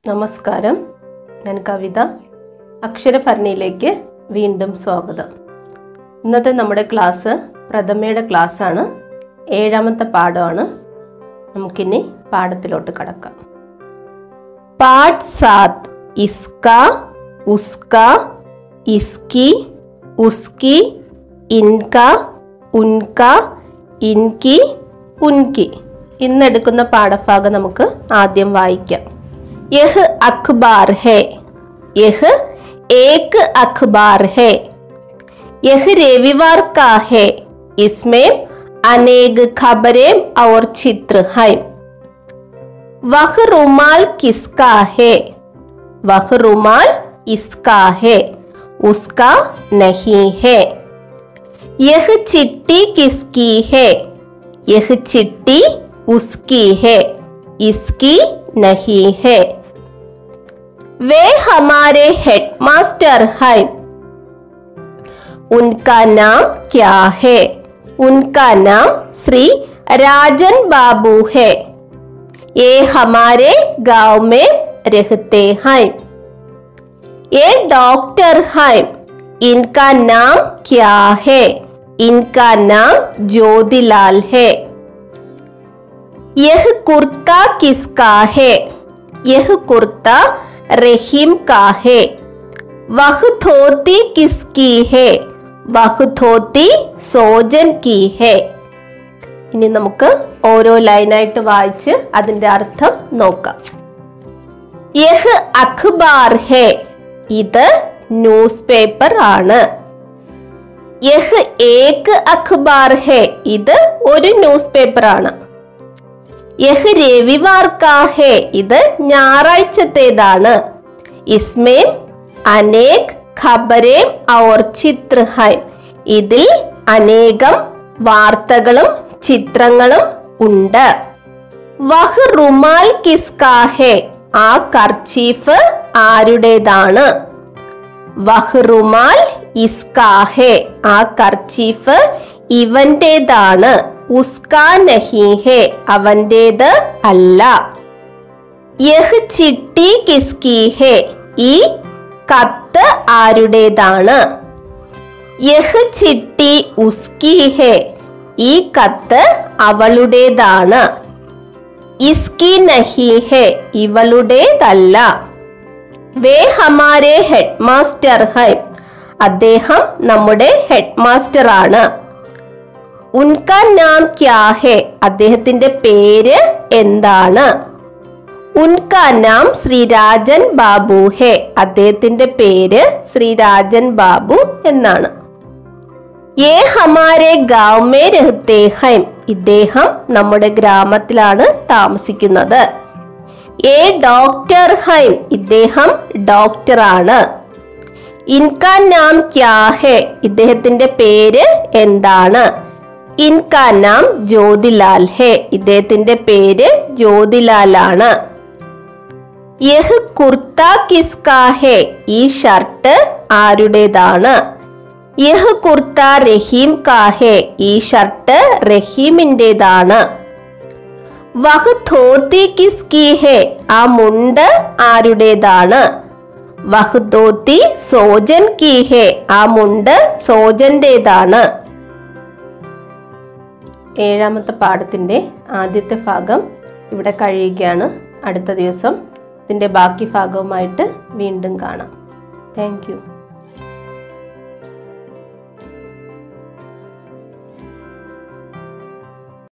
നമസ്കാരം ഞാൻ കവിത അക്ഷരഭരണിയിലേക്ക് വീണ്ടും സ്വാഗതം ഇന്നത്തെ നമ്മുടെ ക്ലാസ് പ്രഥമയുടെ ക്ലാസ്സാണ് ഏഴാമത്തെ പാഠമാണ് നമുക്കിനി പാഠത്തിലോട്ട് കടക്കാം പാഠ് സാത്ത് ഇസ്ക ഉസ്ക ഇസ്കി ഉസ്കി ഇൻക ഉൻക ഇൻകി ഉൻകി ഇന്നെടുക്കുന്ന പാഠഭാഗം നമുക്ക് ആദ്യം വായിക്കാം യഹ് അഖ്ബാർ ഹേ യഹ് ഏക് അഖ്ബാർ ഹേ यह रविवार का है इसमें अनेक खबरें और चित्र हैं वह रुमाल किसका है वह रुमाल इसका है उसका नहीं है यह चिट्ठी किसकी है यह चिट्ठी उसकी है इसकी नहीं है वे हमारे हेडमास्टर हैं उनका नाम क्या है उनका नाम श्री राजन बाबू है ये हमारे गांव में रहते हैं ये डॉक्टर हैं इनका नाम क्या है इनका नाम ज्योतिलाल है यह कुर्ता किसका है यह कुर्ता रहीम का है वह धोती किसकी है വഹ് ധോത്തി സോജൻ കി ഹേ ഇനി നമുക്ക് ഓരോ ലൈനായിട്ട് വായിച്ച് അതിന്റെ അർത്ഥം നോക്കാം യഹ് അഖ്ബാർ ഹേ ഇത് ന്യൂസ് പേപ്പർ ആണ് യഹ് ഏക് അഖ്ബാർ ഹേ ഇത് ഒരു ന്യൂസ് പേപ്പർ ആണ് യഹ് രവിവാർ കാ ഹേ ഇത് ഞായറാഴ്ചത്തേതാണ് ഇസ്മേം അനേക് ഖബരേം ഔർ ചിത്ര ഹൈ ഇതിൽ അനേകം വാർത്തകളും ചിത്രങ്ങളും ഉണ്ട് വഹ് റുമാൽ കിസ്കാ ഹേ ആ കർച്ചീഫ് ആരുടേതാണ് വഹ് റുമാൽ ഇസ്കാ ഹേ ആ കർച്ചീഫ് ഇവന്റേതാണ് ഉസ്കാ നഹി ഹേ അവന്റേത് അല്ല യഹ് ചിട്ടി കിസ്കി ഹേ ഈ കത്ത് ആരുടേതാണ് യഹ് ചിട്ടി ഉസ്കി ഹേ ഈ കത്ത് അവളുടേതാണ് ഇസ്കി നഹി ഹേ ഇവളുടേതല്ല വേ ഹമാരെ ഹെഡ് മാസ്റ്റർ ഹൈ അദ്ദേഹം നമ്മുടെ ഹെഡ് മാസ്റ്റർ ആണ് ഉൻക നാം ക്യാ ഹേ അദ്ദേഹത്തിന്റെ പേര് എന്താണ് ഉൻക നാം ശ്രീരാജൻ ബാബു ഹേ അദ്ദേഹത്തിന്റെ പേര് ശ്രീരാജൻ ബാബു എന്നാണ് ഏ ഹമാരെ ഗാവ് മേ രഹത്തെ ഹൈം ഇദ്ദേഹം നമ്മുടെ ഗ്രാമത്തിലാണ് താമസിക്കുന്നത് ഏ ഡോക്ടർ ഹൈം ഇദ്ദേഹം ഡോക്ടറാണ് ഇൻക നാം ക്യാ ഹേ ഇദ്ദേഹത്തിന്റെ പേര് എന്താണ് ഇൻക നാം ജ്യോതിലാൽ ഹേ ഇദ്ദേഹത്തിന്റെ പേര് ജ്യോതിലാലാണ് യഹ് കുർത്ത കിസ്കാ ഹേ ഈ ഷർട്ട് ആരുടേതാണ് യഹ് കുർത്ത റഹീം കാ ഹേ ഈ ഷർട്ട് റഹീമിൻ്റെതാണ് വഹ് ധോത്തി കിസ്കി ഹേ ആ മുണ്ട് ആരുടേതാണ് വഹ് ധോത്തി സോജൻ കി ഹേ ആ മുണ്ട് സോജന്റേതാണ് ഏഴാമത്തെ പാഠത്തിന്റെ ആദ്യത്തെ ഭാഗം ഇവിടെ കഴിയുകയാണ് അടുത്ത ദിവസം ഇതിൻ്റെ ബാക്കി ഭാഗവുമായിട്ട് വീണ്ടും കാണാം താങ്ക് യു